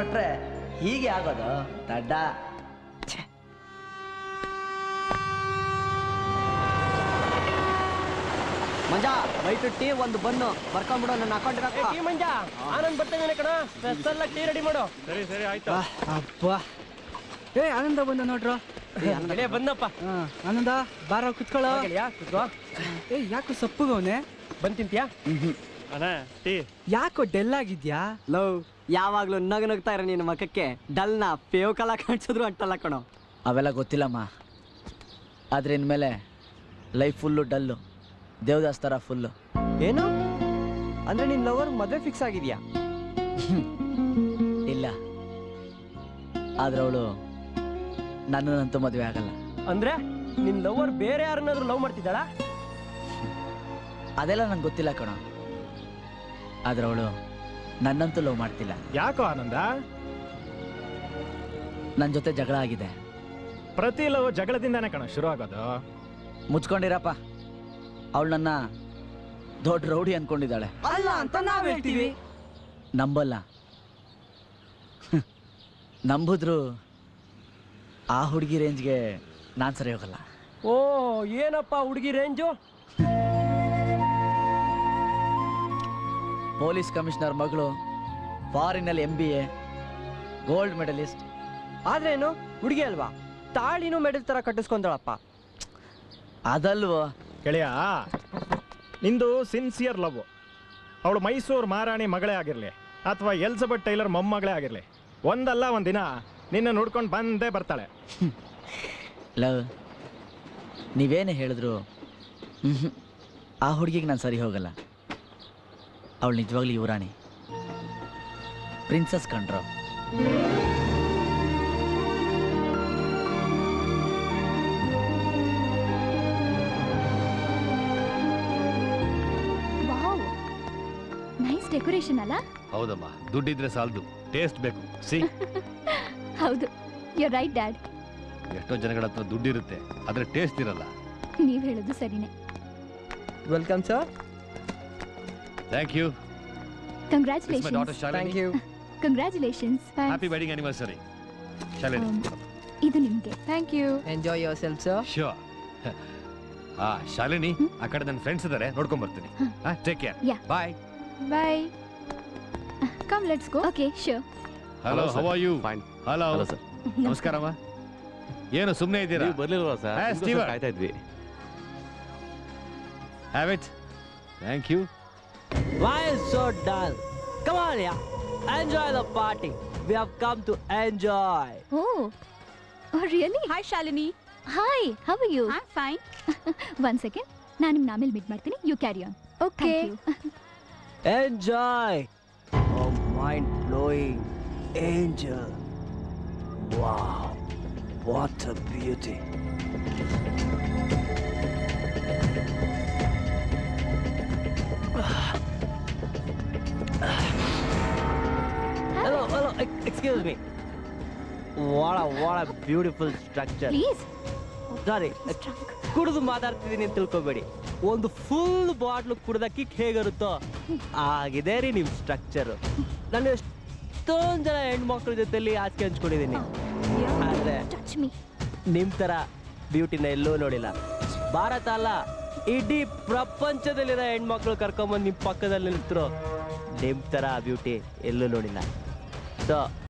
ಪಟ್ರೆ ಹೀಗೆ ಆಗೋದು ದಡ್ಡ ಛೆ. ಮಂಜ ವೈಟ್ ಟೀ ಒಂದು ಬನ್ನು ಬರ್ಕೊಂಡ್ಬಿಡು ನನ್ನ ಅಕೌಂಟ್ ಟೀ ಮಂಜ ಆನಂದ್ ಬರ್ತಾನೆ ಕಣ ಸ್ಪೆಷಲ್ ಟೀ ರೆಡಿ ಮಾಡು ಸರಿ ಸರಿ ಆಯ್ತು ಅಪ್ಪ ಏ ಆನಂದ ಬಂದ ನೋಡ್ರು ಗೆಳೆಯ ಬಂದಪ್ಪ ಹಾ ಆನಂದ ಬಾರ ಕುತ್ಕೊಳ್ಳೋ ಗೆಳೆಯ ಕುತ್ಕೋ ಏ ಯಾಕೋ ಸಪ್ಪುಗವನೆ ಬಂದ್ ತಿಂತೀಯಾ ಅಣ್ಣ ಟೀ ಯಾಕೋ ಡೆಲ್ ಆಗಿದ್ಯಾ ಲವ್ ಯಾವಾಗ್ಲೂ ನಗು ನಗ್ತಾ ಇರೋ ನಿನ್ನ ಮಖಕ್ಕೆ ಡಲ್ನ ಪೇವ್ ಕಲ ಕಾಣಿಸಿದ್ರು ಅಂಟಲ್ಲ ಕಣೋ ಅವೆಲ್ಲ ಗೊತ್ತಿಲ್ಲಮ್ಮ ಆದ್ರೆ ಇನ್ಮೇಲೆ ಲೈಫ್ ಫುಲ್ಲು ಡಲ್ಲು ದೇವದಾಸ್ ಥರ ಫುಲ್ಲು ಏನು ಅಂದ್ರೆ ನಿನ್ ಲವರ್ ಮದ್ವೆ ಫಿಕ್ಸ್ ಆಗಿದ್ಯಾ ಇಲ್ಲ ಆದ್ರೆ ಅವಳು ನನ್ನನ್ನಂತೂ ಮದುವೆ ಆಗಲ್ಲ ಅಂದ್ರೆ ನಿನ್ ಲವರ್ ಬೇರೆ ಯಾರನ್ನಾದ್ರೂ ಲವ್ ಮಾಡ್ತಿದ್ದಾಳ ಅದೆಲ್ಲ ನಂಗೆ ಗೊತ್ತಿಲ್ಲ ಕಣ ಆದ್ರೆ ಅವಳು ನನ್ನಂತೂ ಲವ್ ಮಾಡ್ತಿಲ್ಲ ಯಾಕೋ ಆನಂದ ನನ್ನ ಜೊತೆ ಜಗಳ ಆಗಿದೆ ಪ್ರತಿ ಲವ್ ಜಗಳದಿಂದಾನೇ ಕಣ ಶುರು ಆಗೋದು ಮುಚ್ಕೊಂಡಿರಪ್ಪ ಅವಳು ನನ್ನ ದೊಡ್ಡ ರೌಡಿ ಅನ್ಕೊಂಡಿದ್ದಾಳೆ ಅಲ್ಲ ಅಂತ ನಾವ್ ಹೇಳ್ತೀವಿ ನಂಬಲ್ಲ ಹ್ಮ್. ನಂಬುದ್ರು ಆ ಹುಡುಗಿ ರೇಂಜ್ಗೆ ನಾನು ಸರಿ ಹೋಗಲ್ಲ ಓ ಏನಪ್ಪ ಹುಡುಗಿ ರೇಂಜು ಪೊಲೀಸ್ ಕಮಿಷನರ್ ಮಗಳು ಫಾರಿನಲ್ಲಿ M B A gold medalist ಆದ್ರೇನು ಹುಡುಗಿ ಅಲ್ವಾ ತಾಳಿನೂ ಮೆಡಲ್ ತರ ಕಟ್ಟಿಸ್ಕೊಂತಾಳಪ್ಪ ಅದಲ್ವೋ ಗೆಳೆಯ ನಿಂದು ಸಿನ್ಸಿಯರ್ ಲವ್ ಅವಳು ಮೈಸೂರು ಮಹಾರಾಣಿ ಮಗಳೇ ಆಗಿರಲಿ ಅಥವಾ ಎಲ್ಸಬೆಟ್ ಟೈಲರ್ ಮೊಮ್ಮಗಳೇ ಆಗಿರಲಿ ಒಂದಲ್ಲ ಒಂದಿನ ನಿನ್ನ ನೋಡ್ಕೊಂಡು ಬಂದೇ ಬರ್ತಾಳೆ ಲವ್ ನೀವೇನೇ ಹೇಳಿದ್ರು ಮ್ಹೂ. ಆ ಹುಡುಗಿಗೆ ನಾನು ಸರಿ ಹೋಗಲ್ಲ ಅವಳು ನಿಜವಾಗ್ಲೂ ಯುವರಾಣಿ ಪ್ರಿನ್ಸಸ್ ಕಂಡ್ರು ವಾವ್ ನೈಸ್ ಡೆಕೋರೇಷನ್ ಅಲ್ಲ ಹೌದಮ್ಮ ದುಡ್ಡಿದ್ರೆ ಸಾಲದು ಟೇಸ್ಟ್ ಬೇಕು ಸಿ ಹೌದು ಯು ರೈಟ್ ಡ್ಯಾಡ್ ಎಷ್ಟೋ ಜನಗಳ ಹತ್ರ ದುಡ್ಡಿರುತ್ತೆ ಆದ್ರೆ ಟೇಸ್ಟ್ ಇರಲ್ಲ ನೀವ್ ಹೇಳೋದು ಸರಿನೇ welcome sir thank you my daughter congratulations Shalini you congratulations happy wedding anniversary Shalini ಇದು ನಿಮ್ಗೆ thank you enjoy yourself sir sure ಆ ಶಾಲಿನಿ ಆ ಕಡೆ ನನ್ನ ಫ್ರೆಂಡ್ಸ್ ಇದ್ದಾರೆ ನೋಡ್ಕೊಂಡ್ ಬರ್ತೀನಿ take care Yeah. Bye bye come let's go okay sure hello how are you hello sir ನಮಸ್ಕಾರಮ್ಮ ಏನು ಸುಮ್ಮನೆ ಇದ್ದೀರಾ ನೀವು ಬರ್ಲಿಲ್ವಾ ಸರ್ ಹಾ, ನಿಮ್ಗೋಸ್ಕರ ಸ್ಟೀವನ್. ಕಾಯ್ತಾ ಇದ್ವಿ have it thank you Why is so dull? Come on, yeah. Enjoy the party. We have come to enjoy. ಓ really hi Shalini hi how are you I fine one second ನಾನು ನಿಮ್ನ ಆಮೇಲೆ meet ಮಾಡ್ತೀನಿ you carry on okay Enjoy. Oh, mind blowing angel. Wow. What a beauty. Hello, hello, ex- excuse me. What a, what a beautiful structure. Please Sorry, ಕುಡಿದು ಮಾತಾಡ್ತಿದ್ದೀನಿ ಅಂತ ತಿಳ್ಕೊಬೇಡಿ ಒಂದು full bottle ಕುಡ್ದ ಕಿಕ್ ಹೇಗಿರುತ್ತೋ ಆಗಿದೆ ರೀ ನಿಮ್ಮ ಸ್ಟ್ರಕ್ಚರ್ ನಾನು ಎಷ್ಟೊಂದು ಜನ ಹೆಣ್ಮಕ್ಳ ಜೊತೆಲಿ ಆಚೆ ಹಂಚ್ಕೊಂಡಿದ್ದೀನಿ ಆದ್ರೆ ಟಚ್ ಮೀ ನಿಮ್ ತರ ಬ್ಯೂಟಿನ ಎಲ್ಲೂ ನೋಡಿಲ್ಲ ಭಾರತ ಅಲ್ಲ ಇಡೀ ಪ್ರಪಂಚದಲ್ಲಿರೋ ಹೆಣ್ಮಕ್ಳು ಕರ್ಕೊಂಬಂದು ನಿಮ್ಮ ಪಕ್ಕದಲ್ಲಿ ನಿಲ್ತರು ನಿಮ್ ತರ ಬ್ಯೂಟಿ ಎಲ್ಲೂ ನೋಡಿಲ್ಲ ಸೊ